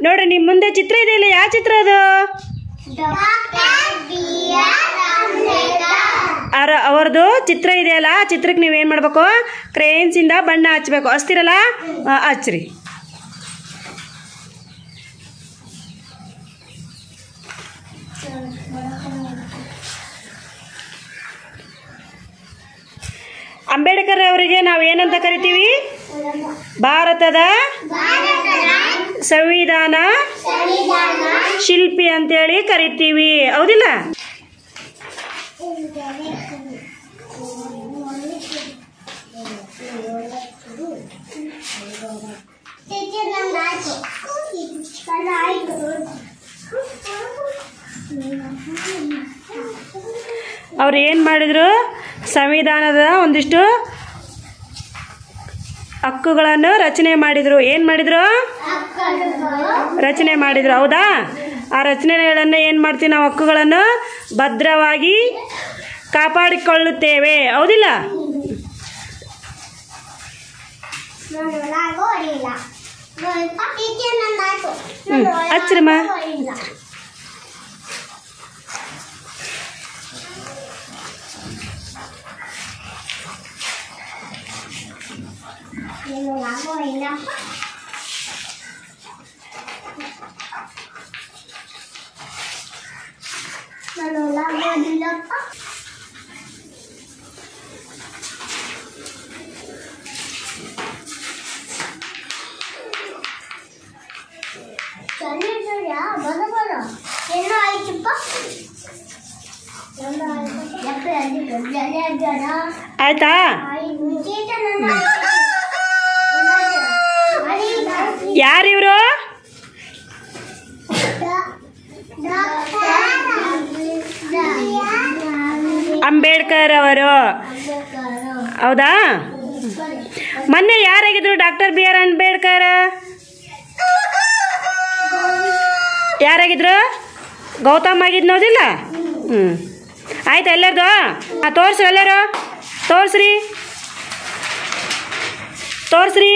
ನೋಡ್ರಿ ನಿಮ್ಮ ಮುಂದೆ ಚಿತ್ರ ಇದೆಯಲ್ಲ ಯಾವ ಚಿತ್ರ ಅದು ಅರ ಅವ್ರದ್ದು ಚಿತ್ರ ಇದೆಯಲ್ಲ ಆ ಚಿತ್ರಕ್ಕೆ ನೀವೇನು ಮಾಡಬೇಕು ಕ್ರೇನ್ಸಿಂದ ಬಣ್ಣ ಹಚ್ಬೇಕು ಹಚ್ತಿರಲ್ಲ ಆ, ಹಚ್ರಿ ಅಂಬೇಡ್ಕರ್ ಅವರಿಗೆ ನಾವು ಏನಂತ ಕರಿತೀವಿ ಭಾರತದ ಸಂವಿಧಾನ ಶಿಲ್ಪಿ ಅಂತೇಳಿ ಕರಿತೀವಿ ಹೌದಿಲ್ಲ ಅವ್ರು ಏನು ಮಾಡಿದ್ರು ಸಂವಿಧಾನದ ಒಂದಿಷ್ಟು ಹಕ್ಕುಗಳನ್ನು ರಚನೆ ಮಾಡಿದ್ರು ಏನು ಮಾಡಿದ್ರು ರಚನೆ ಮಾಡಿದ್ರು ಹೌದಾ ಆ ರಚನೆಗಳನ್ನು ಏನು ಮಾಡ್ತೀವಿ ನಾವು ಹಕ್ಕುಗಳನ್ನು ಭದ್ರವಾಗಿ ಕಾಪಾಡಿಕೊಳ್ಳುತ್ತೇವೆ ಹೌದಿಲ್ಲ ಹ್ಮ್, ಹಚ್ರಮ್ಮ. ಆಯ್ತಾ ಯಾರಿವರು ಅಂಬೇಡ್ಕರ್ ಅವರು ಹೌದಾ ಮೊನ್ನೆ ಯಾರಾಗಿದ್ರು ಡಾಕ್ಟರ್ ಬಿ ಆರ್ ಅಂಬೇಡ್ಕರ್ ಯಾರಾಗಿದ್ರು ಗೌತಮ್ ಆಗಿದ್ನೋದಿಲ್ಲ ಹ್ಞೂ ಆಯ್ತಾ ಎಲ್ಲರದು ಹಾಂ ತೋರಿಸ್ರಿ ಎಲ್ಲರೂ ತೋರಿಸ್ರಿ ತೋರಿಸ್ರಿ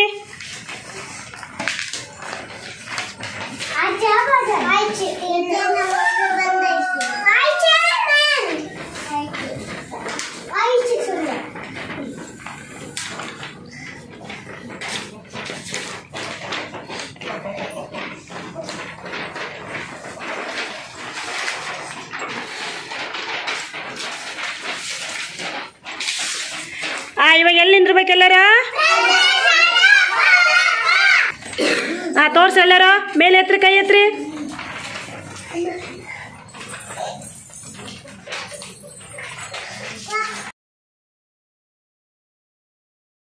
ಹಾಂ ಇವಾಗ ಎಲ್ಲಿ ನಿಂದಿರ್ಬೇಕು ಎಲ್ಲರ ಹಾಂ ತೋರ್ಸಿ ಎಲ್ಲರೂ ಮೇಲೆ ಎತ್ರಿ ಕೈ ಎತ್ರಿ